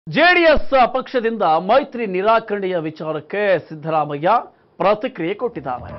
JDS ಪಕ್ಷದಿಂದ ಮೈತ್ರಿ ನಿರಾಕರಣೆಯ ವಿಚಾರಕ್ಕೆ ಸಿದ್ದರಾಮಯ್ಯ ಪ್ರತಿಕ್ರಿಯೆ ಕೊಟ್ಟಿದ್ದಾರೆ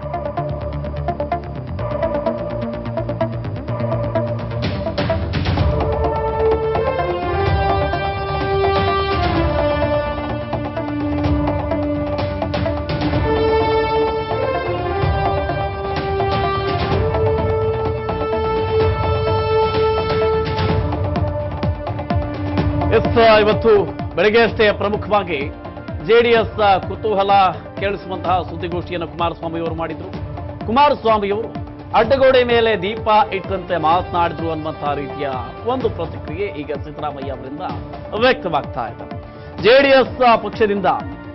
ಎಸ್ ಇವತ್ತು ಬೆಳಗ್ಗೆ ಅಷ್ಟೇ ಪ್ರಮುಖವಾಗಿ ಜೆಡಿಎಸ್ ಕುತೂಹಲ ಕೇಳಿಸುವಂತಹ ಸುದ್ದಿಗೋಷ್ಠಿಯನ್ನು ಕುಮಾರಸ್ವಾಮಿ ಅವರು ಮಾಡಿದ್ರು ಕುಮಾರಸ್ವಾಮಿ ಅವರು ಅಡ್ಡಗೋಡೆ ಮೇಲೆ ದೀಪ ಇಟ್ಟಂತೆ ಮಾತನಾಡಿದ್ರು ಅನ್ನುವಂತಹ ರೀತಿಯ ಒಂದು ಪ್ರತಿಕ್ರಿಯೆ ಈಗ ಸಿದ್ದರಾಮಯ್ಯ ಅವರಿಂದ ವ್ಯಕ್ತವಾಗ್ತಾ ಇದೆ ಜೆಡಿಎಸ್ ಪಕ್ಷದಿಂದ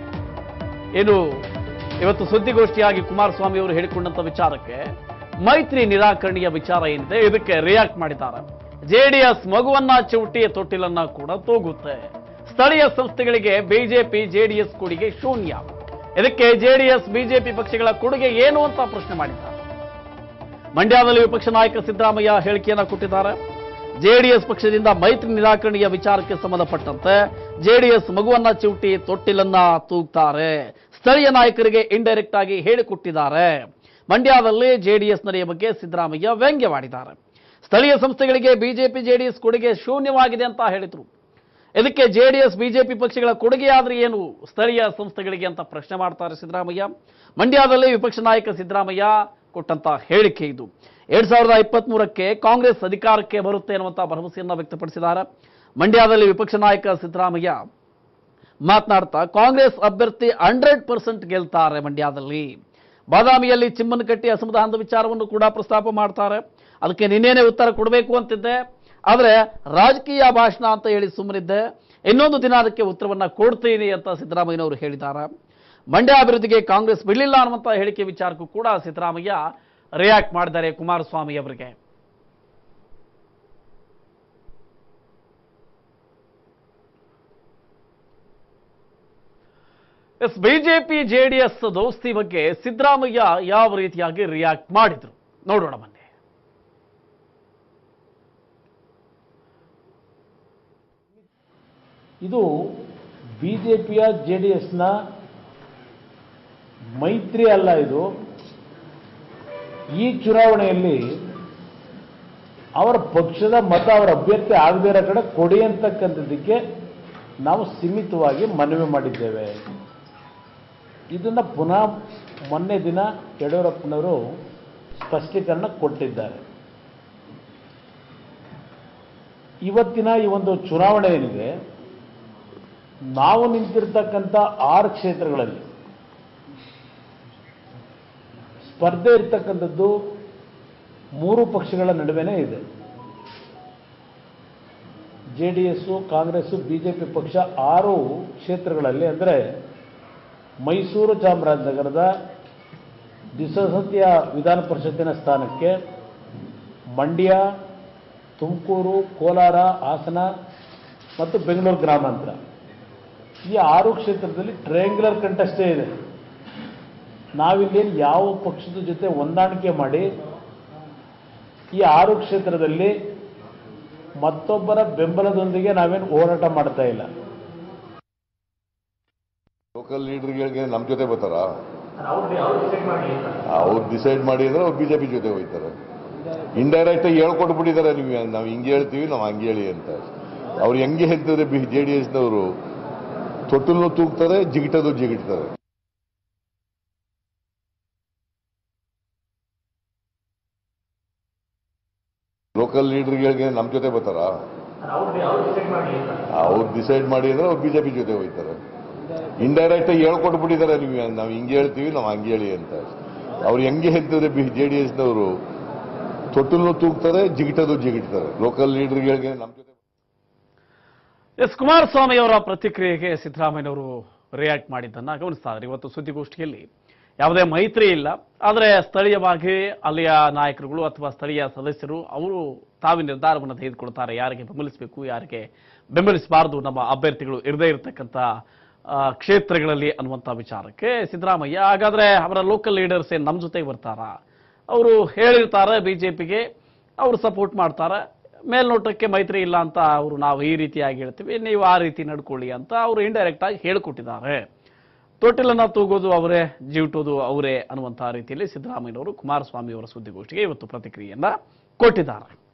ಏನು ಇವತ್ತು ಸುದ್ದಿಗೋಷ್ಠಿಯಾಗಿ ಕುಮಾರಸ್ವಾಮಿ ಅವರು ಹೇಳಿಕೊಂಡಂತ ವಿಚಾರಕ್ಕೆ ಮೈತ್ರಿ ನಿರಾಕರಣೆಯ ವಿಚಾರ ಏನಿದೆ ಇದಕ್ಕೆ ರಿಯಾಕ್ಟ್ ಮಾಡಿದ್ದಾರೆ ಜೆಡಿಎಸ್ ಮಗುವನ್ನ ಚೌಟಿ ತೊಟ್ಟಿಲನ್ನ ಕೂಡ ತೂಗುತ್ತೆ ಸ್ಥಳೀಯ ಸಂಸ್ಥೆಗಳಿಗೆ ಬಿಜೆಪಿ ಜೆಡಿಎಸ್ ಕೊಡುಗೆ ಶೂನ್ಯ ಇದಕ್ಕೆ ಜೆಡಿಎಸ್ ಬಿಜೆಪಿ ಪಕ್ಷಗಳ ಕೊಡುಗೆ ಏನು ಅಂತ ಪ್ರಶ್ನೆ ಮಾಡಿದ್ದಾರೆ ಮಂಡ್ಯದಲ್ಲಿ ವಿಪಕ್ಷ ನಾಯಕ ಸಿದ್ದರಾಮಯ್ಯ ಹೇಳಿಕೆಯನ್ನ ಕೊಟ್ಟಿದ್ದಾರೆ ಜೆಡಿಎಸ್ ಪಕ್ಷದಿಂದ ಮೈತ್ರಿ ನಿರಾಕರಣೆಯ ವಿಚಾರಕ್ಕೆ ಸಂಬಂಧಪಟ್ಟಂತೆ ಜೆಡಿಎಸ್ ಮಗುವನ್ನ ಚಿವುಟಿ ತೊಟ್ಟಿಲನ್ನ ತೂಗ್ತಾರೆ ಸ್ಥಳೀಯ ನಾಯಕರಿಗೆ ಇಂಡೈರೆಕ್ಟ್ ಆಗಿ ಹೇಳಿಕೊಟ್ಟಿದ್ದಾರೆ ಮಂಡ್ಯದಲ್ಲಿ ಜೆಡಿಎಸ್ ನಡೆಯ ಬಗ್ಗೆ ಸಿದ್ದರಾಮಯ್ಯ ವ್ಯಂಗ್ಯವಾಡಿದ್ದಾರೆ ಸ್ಥಳೀಯ ಸಂಸ್ಥೆಗಳಿಗೆ ಬಿಜೆಪಿ ಜೆಡಿಎಸ್ ಕೊಡುಗೆ ಶೂನ್ಯವಾಗಿದೆ ಅಂತ ಹೇಳಿದ್ರು ಇದಕ್ಕೆ ಜೆಡಿಎಸ್ ಬಿಜೆಪಿ ಪಕ್ಷಗಳ ಕೊಡುಗೆ ಆದ್ರೆ ಏನು ಸ್ಥಳೀಯ ಸಂಸ್ಥೆಗಳಿಗೆ ಅಂತ ಪ್ರಶ್ನೆ ಮಾಡ್ತಾರೆ ಸಿದ್ದರಾಮಯ್ಯ ಮಂಡ್ಯದಲ್ಲಿ ವಿಪಕ್ಷ ನಾಯಕ ಸಿದ್ದರಾಮಯ್ಯ ಕೊಟ್ಟಂತ ಹೇಳಿಕೆ ಇದು ಎರಡ್ ಸಾವಿರದ ಇಪ್ಪತ್ತ್ ಮೂರಕ್ಕೆ ಕಾಂಗ್ರೆಸ್ ಅಧಿಕಾರಕ್ಕೆ ಬರುತ್ತೆ ಅನ್ನುವಂತ ಭರವಸೆಯನ್ನ ವ್ಯಕ್ತಪಡಿಸಿದ್ದಾರೆ ಮಂಡ್ಯದಲ್ಲಿ ವಿಪಕ್ಷ ನಾಯಕ ಸಿದ್ದರಾಮಯ್ಯ ಮಾತನಾಡ್ತಾ ಕಾಂಗ್ರೆಸ್ ಅಭ್ಯರ್ಥಿ ಹಂಡ್ರೆಡ್ ಪರ್ಸೆಂಟ್ ಗೆಲ್ತಾರೆ ಮಂಡ್ಯದಲ್ಲಿ ಬಾದಾಮಿಯಲ್ಲಿ ಚಿಮ್ಮನಕಟ್ಟಿ ಅಸಮಾಧಾನದ ವಿಚಾರವನ್ನು ಕೂಡ ಪ್ರಸ್ತಾಪ ಮಾಡ್ತಾರೆ ಅದಕ್ಕೆ ನಿನ್ನೇನೆ ಉತ್ತರ ಕೊಡಬೇಕು ಅಂತಿದ್ದೆ ಆದರೆ ರಾಜಕೀಯ ಭಾಷಣ ಅಂತ ಹೇಳಿ ಸುಮ್ಮನಿದ್ದೆ ಇನ್ನೊಂದು ದಿನ ಅದಕ್ಕೆ ಉತ್ತರವನ್ನ ಕೊಡ್ತೀನಿ ಅಂತ ಸಿದ್ದರಾಮಯ್ಯನವರು ಹೇಳಿದ್ದಾರೆ ಮಂಡ್ಯ ಅಭಿವೃದ್ಧಿಗೆ ಕಾಂಗ್ರೆಸ್ ಬಿಡಲಿಲ್ಲ ಅನ್ನುವಂಥ ಹೇಳಿಕೆ ವಿಚಾರಕ್ಕೂ ಕೂಡ ಸಿದ್ದರಾಮಯ್ಯ ರಿಯಾಕ್ಟ್ ಮಾಡಿದ್ದಾರೆ ಕುಮಾರಸ್ವಾಮಿ ಅವರಿಗೆ ಎಸ್ ಬಿಜೆಪಿ ಜೆಡಿಎಸ್ ದೋಸ್ತಿ ಬಗ್ಗೆ ಸಿದ್ದರಾಮಯ್ಯ ಯಾವ ರೀತಿಯಾಗಿ ರಿಯಾಕ್ಟ್ ಮಾಡಿದ್ರು ನೋಡೋಣ ಬನ್ನಿ ಇದು ಬಿ ಜೆ ಪಿಯ ಜೆ ಡಿ ಎಸ್ನ ಮೈತ್ರಿ ಅಲ್ಲ ಇದು ಈ ಚುನಾವಣೆಯಲ್ಲಿ ಅವರ ಪಕ್ಷದ ಮತ ಅವರ ಅಭ್ಯರ್ಥಿ ಆಗದೇ ಇರೋ ಕಡೆ ಕೊಡಿ ಅಂತಕ್ಕಂಥದ್ದಕ್ಕೆ ನಾವು ಸೀಮಿತವಾಗಿ ಮನವಿ ಮಾಡಿದ್ದೇವೆ ಇದನ್ನು ಪುನಃ ಮೊನ್ನೆ ದಿನ ಯಡಿಯೂರಪ್ಪನವರು ಸ್ಪಷ್ಟೀಕರಣ ಕೊಟ್ಟಿದ್ದಾರೆ ಇವತ್ತಿನ ಈ ಒಂದು ಚುನಾವಣೆ ಏನಿದೆ ನಾವು ನಿಂತಿರ್ತಕ್ಕಂಥ ಆರು ಕ್ಷೇತ್ರಗಳಲ್ಲಿ ಸ್ಪರ್ಧೆ ಇರ್ತಕ್ಕಂಥದ್ದು ಮೂರು ಪಕ್ಷಗಳ ನಡುವೆನೇ ಇದೆ J D S Congress B J P ಪಕ್ಷ ಆರು ಕ್ಷೇತ್ರಗಳಲ್ಲಿ ಅಂದರೆ ಮೈಸೂರು ಚಾಮರಾಜನಗರದ ದಿಸಸತ್ಯ ವಿಧಾನ ಪರಿಷತ್ತಿನ ಸ್ಥಾನಕ್ಕೆ ಮಂಡ್ಯ ತುಮಕೂರು ಕೋಲಾರ ಹಾಸನ ಮತ್ತು ಬೆಂಗಳೂರು ಗ್ರಾಮಾಂತರ ಈ ಆರು ಕ್ಷೇತ್ರದಲ್ಲಿ ಟ್ರಯಾಂಗ್ಯುಲರ್ ಕಂಟೆಸ್ಟೇ ಇದೆ ನಾವಿಲ್ಲೇನು ಯಾವ ಪಕ್ಷದ ಜೊತೆ ಹೊಂದಾಣಿಕೆ ಮಾಡಿ ಈ ಆರು ಕ್ಷೇತ್ರದಲ್ಲಿ ಮತ್ತೊಬ್ಬರ ಬೆಂಬಲದೊಂದಿಗೆ ನಾವೇನು ಹೋರಾಟ ಮಾಡ್ತಾ ಇಲ್ಲ ಲೋಕಲ್ ಲೀಡರ್ಗಳಿಗೆ ನಮ್ಮ ಜೊತೆ ಬರ್ತಾರ ಅವ್ರು ಡಿಸೈಡ್ ಮಾಡಿ ಅಂದ್ರೆ ಅವ್ರು ಬಿಜೆಪಿ ಜೊತೆ ಹೋಗ್ತಾರೆ ಇಂಡೈರೆಕ್ಟ್ ಆಗಿ ಹೇಳ್ಕೊಟ್ಬಿಟ್ಟಿದ್ದಾರೆ ನೀವು ನಾವು ಹಿಂಗೆ ಹೇಳ್ತೀವಿ ನಾವು ಹಂಗೆ ಹೇಳಿ ಅಂತ ಅವ್ರು ಹೆಂಗೆ ಹೇಳ್ತಿದ್ರೆ ಬಿ ಜೆ ಡಿ ಎಸ್ನವರು ತೊಟ್ಟಲು ತೂಗ್ತಾರೆ ಜಿಗಿಟದು ಜಿಗಿಟ್ತಾರೆ ಲೋಕಲ್ ಲೀಡರ್ಗಳಿಗೆ ನಮ್ಮ ಜೊತೆ ಬರ್ತಾರ ಅವ್ರು ಡಿಸೈಡ್ ಮಾಡಿ ಅಂದ್ರೆ ಅವ್ರು ಬಿಜೆಪಿ ಜೊತೆ ಹೋಗ್ತಾರೆ ಇಂಡೈರೆಕ್ಟ್ ಆಗಿ ಹೇಳ್ಕೊಟ್ಬಿಟ್ಟಿದ್ದಾರೆ ನೀವು ನಾವು ಹಿಂಗೆ ಹೇಳ್ತೀವಿ ನಾವು ಹಂಗೆ ಹೇಳಿ ಅಂತ ಅವ್ರು ಹೆಂಗೆ ಹೇಳ್ತಿದ್ರೆ ಬಿ ಜೆ ಡಿ ಎಸ್ನವರು ತೊಟ್ಟಲು ತೂಗ್ತಾರೆ ಜಿಗಿಟದು ಜಿಗಿಟ್ತಾರೆ ಲೋಕಲ್ ಲೀಡರ್ಗಳಿಗೆ ನಮ್ಮ ಜೊತೆ ಎಸ್ ಕುಮಾರಸ್ವಾಮಿ ಅವರ ಪ್ರತಿಕ್ರಿಯೆಗೆ ಸಿದ್ದರಾಮಯ್ಯನವರು ರಿಯಾಕ್ಟ್ ಮಾಡಿದ್ದನ್ನ ಗಮನಿಸ್ತಾ ಇದ್ದಾರೆ ಇವತ್ತು ಸುದ್ದಿಗೋಷ್ಠಿಯಲ್ಲಿ ಯಾವುದೇ ಮೈತ್ರಿ ಇಲ್ಲ ಆದರೆ ಸ್ಥಳೀಯವಾಗಿ ಅಲ್ಲಿಯ ನಾಯಕರುಗಳು ಅಥವಾ ಸ್ಥಳೀಯ ಸದಸ್ಯರು ಅವರು ತಾವೇ ನಿರ್ಧಾರವನ್ನು ತೆಗೆದುಕೊಳ್ತಾರೆ ಯಾರಿಗೆ ಬೆಂಬಲಿಸಬೇಕು ಯಾರಿಗೆ ಬೆಂಬಲಿಸಬಾರದು ನಮ್ಮ ಅಭ್ಯರ್ಥಿಗಳು ಇರದೇ ಇರತಕ್ಕಂಥ ಆ, ಕ್ಷೇತ್ರಗಳಲ್ಲಿ ಅನ್ನುವಂಥ ವಿಚಾರಕ್ಕೆ ಸಿದ್ದರಾಮಯ್ಯ ಹಾಗಾದ್ರೆ ಅವರ ಲೋಕಲ್ ಲೀಡರ್ಸ್ ಏನ್ ನಮ್ಮ ಜೊತೆಗೆ ಬರ್ತಾರಾ ಅವರು ಹೇಳಿರ್ತಾರೆ ಬಿಜೆಪಿಗೆ ಅವರು ಸಪೋರ್ಟ್ ಮಾಡ್ತಾರೆ ಮೇಲ್ನೋಟಕ್ಕೆ ಮೈತ್ರಿ ಇಲ್ಲ ಅಂತ ಅವರು ನಾವು ಈ ರೀತಿಯಾಗಿ ಹೇಳ್ತೀವಿ ನೀವು ಆ ರೀತಿ ನಡ್ಕೊಳ್ಳಿ ಅಂತ ಅವರು ಇಂಡೈರೆಕ್ಟ್ ಆಗಿ ಹೇಳಿಕೊಟ್ಟಿದ್ದಾರೆ ತೊಟ್ಟಿಲನ್ನ ತೂಗೋದು ಅವರೇ ಜಿವಟೋದು ಅವರೇ ಅನ್ನುವಂತಹ ರೀತಿಯಲ್ಲಿ ಸಿದ್ದರಾಮಯ್ಯನವರು ಕುಮಾರಸ್ವಾಮಿ ಅವರ ಸುದ್ದಿಗೋಷ್ಠಿಗೆ ಇವತ್ತು ಪ್ರತಿಕ್ರಿಯೆಯನ್ನ ಕೊಟ್ಟಿದ್ದಾರೆ